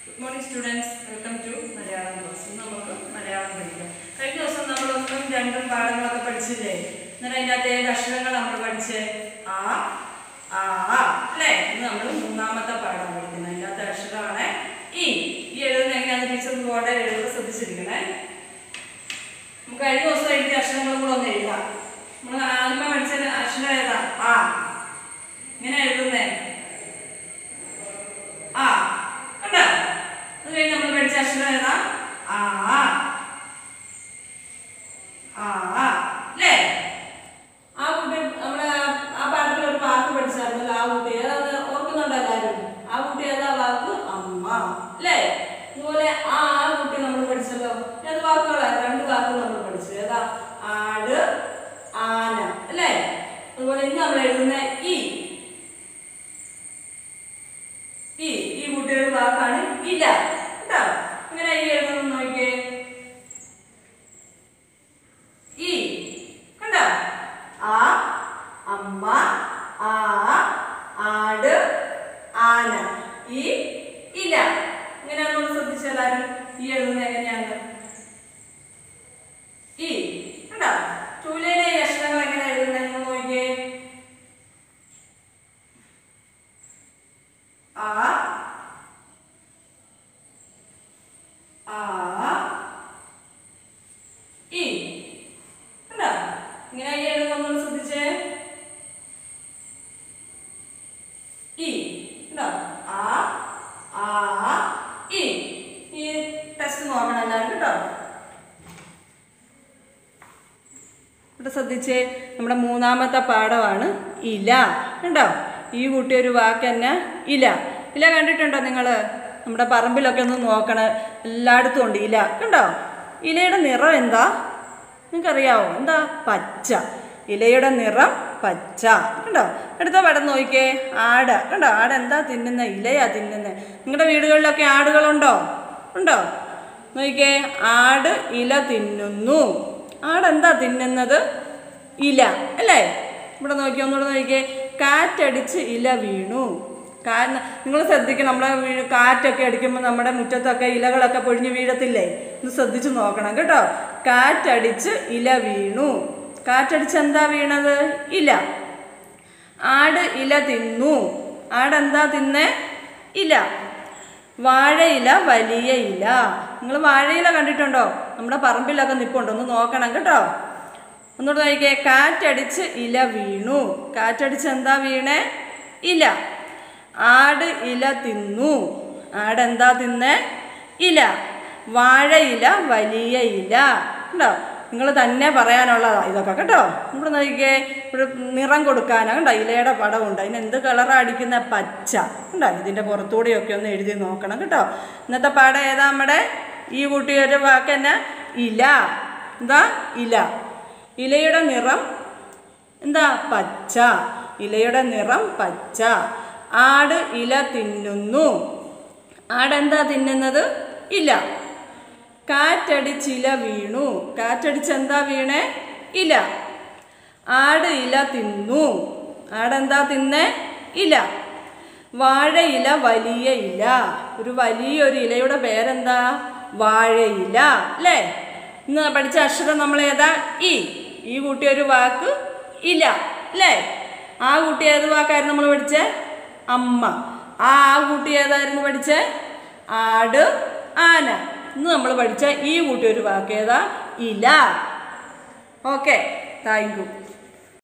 good morning students welcome to Malayalam class ഇന്ന് നമുക്ക് മലയാളം പഠിക്കാം കഴിഞ്ഞ ദിവസം നമ്മൾ ഒന്നും രണ്ടും പാഠങ്ങളൊക്കെ പഠിച്ചില്ലേ എന്നിട്ട് അതിൻ്റെ അകത്ത് ഏത് അക്ഷരങ്ങൾ നമ്മൾ പഠിച്ച് ആ ആ ആ അല്ലേ ഇന്ന് നമ്മൾ മൂന്നാമത്തെ പാഠം പഠിക്കുന്നത് അതിൻ്റെ അകത്തെ അക്ഷരമാണ് ഈ ഈ എഴുതുന്ന എങ്ങനെയാണെന്ന് ടീച്ചർ ബോർഡിൽ എഴുതുന്നത് ശ്രദ്ധിച്ചിരിക്കണേ നമുക്ക് കഴിഞ്ഞ ദിവസം എഴുതിയ അക്ഷരങ്ങളും കൂടെ ഒന്ന് എഴുതാം നമ്മൾ ആദ്യമേ പഠിച്ച അക്ഷരം ഏതാ ആ ഇങ്ങനെ എഴുതുന്നേ ആ കണ്ടോ അത് കഴിഞ്ഞ് നമ്മൾ പഠിച്ച അക്ഷരം ഏതാ ആ ആ ആ അല്ലേ ആ കുട്ടി നമ്മുടെ ആ- ആ പാഠത്തിൽ ഒരു വാക്ക് പഠിച്ചായിരുന്നല്ലോ ആ കുട്ടി ഏതാ ഓർക്കുന്നുണ്ടോ എല്ലാവരും ആ കുട്ടി ഏതാ വാക്ക് അമ്മ അല്ലേ അതുപോലെ ആ ആ കുട്ടി നമ്മൾ പഠിച്ചല്ലോ ഏത് വാക്കുകളാണ് രണ്ട് വാക്കുകൾ നമ്മൾ പഠിച്ചു ഏതാ ആട് ആന അല്ലേ അതുപോലെ ഇന്ന് നമ്മൾ എഴുതുന്ന ഈ ഈ ഈ കുട്ടിയുടെ വാക്കാണ് ഇല്ല കേട്ടോ ഇങ്ങനെ ഈ എഴുതുന്നു നോക്കിയേ ഈ കണ്ടോ ആ അമ്മ ആ ആട് ആന ഈ ഇല ഇങ്ങനെയാണെന്ന് ശ്രദ്ധിച്ചെല്ലാരും ഈ എഴുതുന്നത് എങ്ങനെയാണ് ഈ കണ്ടോ ചൂലയിലെ ഈ അക്ഷരങ്ങൾ എങ്ങനെ എഴുതുന്നത് നിങ്ങൾ നോക്കിയേ ആ ആ ഈ കണ്ടോ ഇങ്ങനെ ഈ എഴുതുന്നൊന്ന് ശ്രദ്ധിച്ചേ ഈ കണ്ടോ ആ ആ ഈ ഈ ടെസ്റ്റ് നോക്കണം എല്ലാവരും കേട്ടോ ഇവിടെ ശ്രദ്ധിച്ചേ നമ്മുടെ മൂന്നാമത്തെ പാഠമാണ് ഇല കണ്ടോ ഈ കുട്ടി ഒരു വാക്ക് തന്നെ ഇല ഇല കണ്ടിട്ടുണ്ടോ നിങ്ങൾ നമ്മുടെ പറമ്പിലൊക്കെ ഒന്ന് നോക്കണം എല്ലായിടത്തും ഉണ്ട് ഇല കണ്ടോ ഇലയുടെ നിറം എന്താ നിങ്ങൾക്കറിയാവോ എന്താ പച്ച ഇലയുടെ നിറം പച്ച കണ്ടോ അടുത്ത പടം നോക്കിയേ ആട് കണ്ടോ ആട് എന്താ തിന്നുന്നത് ഇലയാ തിന്നുന്നത് നിങ്ങളുടെ വീടുകളിലൊക്കെ ആടുകളുണ്ടോ ഉണ്ടോ നോക്കിയേ ആട് ഇല തിന്നുന്നു ആടെന്താ തിന്നുന്നത് ഇല അല്ലേ ഇവിടെ നോക്കി ഒന്നുകൂടെ നോക്കിയേ കാറ്റടിച്ച് ഇല വീണു കാരണം നിങ്ങൾ ശ്രദ്ധിക്കണം നമ്മളെ വീ- കാറ്റൊക്കെ അടിക്കുമ്പോൾ നമ്മുടെ മുറ്റത്തൊക്കെ ഇലകളൊക്കെ പൊഴിഞ്ഞ് വീഴത്തില്ലേ ഒന്ന് ശ്രദ്ധിച്ച് നോക്കണം കേട്ടോ കാറ്റടിച്ച് ഇല വീണു കാറ്റടിച്ച് എന്താ വീണത് ഇല ആട് ഇല തിന്നു ആടെന്താ തിന്നേ ഇല വാഴയില വലിയ ഇല നിങ്ങൾ വാഴയില കണ്ടിട്ടുണ്ടോ നമ്മുടെ പറമ്പിലൊക്കെ നിപ്പുണ്ട് ഒന്ന് നോക്കണം കേട്ടോ ഒന്നുകൂടെ നോക്കിയേ കാറ്റടിച്ച് ഇല വീണു കാറ്റടിച്ച് എന്താ വീണേ ഇല ആട് ഇല തിന്നു ആടെന്താ തിന്നേ ഇല വാഴയില വലിയ ഇല ഉണ്ടോ നിങ്ങൾ തന്നെ പറയാനുള്ളതാ ഇതൊക്കെ കേട്ടോ ഇവിടെ നോക്കിയേ ഇവിടെ നിറം കൊടുക്കാനാ കണ്ടോ ഇലയുടെ പടമുണ്ട് അതിന് എന്ത് കളറാണ് അടിക്കുന്ന പച്ച കണ്ടോ ഇതിൻ്റെ പുറത്തൂടെയൊക്കെ ഒന്ന് എഴുതി നോക്കണം കേട്ടോ ഇന്നത്തെ പാഠം ഏതാ നമ്മുടെ ഈ കുട്ടിയൊരു വാക്ക് തന്നെ ഇല എന്താ ഇല ഇലയുടെ നിറം എന്താ പച്ച ഇലയുടെ നിറം പച്ച ആട് ഇല തിന്നുന്നു ആടെന്താ തിന്നുന്നത് ഇല കാറ്റടിച്ചില വീണു കാറ്റടിച്ച് എന്താ വീണേ ഇല ആട് ഇല തിന്നു ആടെന്താ തിന്നേ ഇല വാഴയില വലിയ ഇല ഒരു വലിയൊരു ഇലയുടെ പേരെന്താ വാഴയില അല്ലേ ഇന്ന് പഠിച്ച അക്ഷരം നമ്മൾ ഏതാ ഈ ഈ കൂട്ടിയ ഒരു വാക്ക് ഇല അല്ലേ ആ കുട്ടി ഏത് വാക്കായിരുന്നു നമ്മൾ പഠിച്ചേ അമ്മ ആ ആ കുട്ടി ഏതായിരുന്നു പഠിച്ചേ ആട് ആന ഇന്ന് നമ്മൾ പഠിച്ച ഈ കൂട്ടി ഒരു വാക്ക് ഏതാ ഇല ഓക്കെ താങ്ക് യു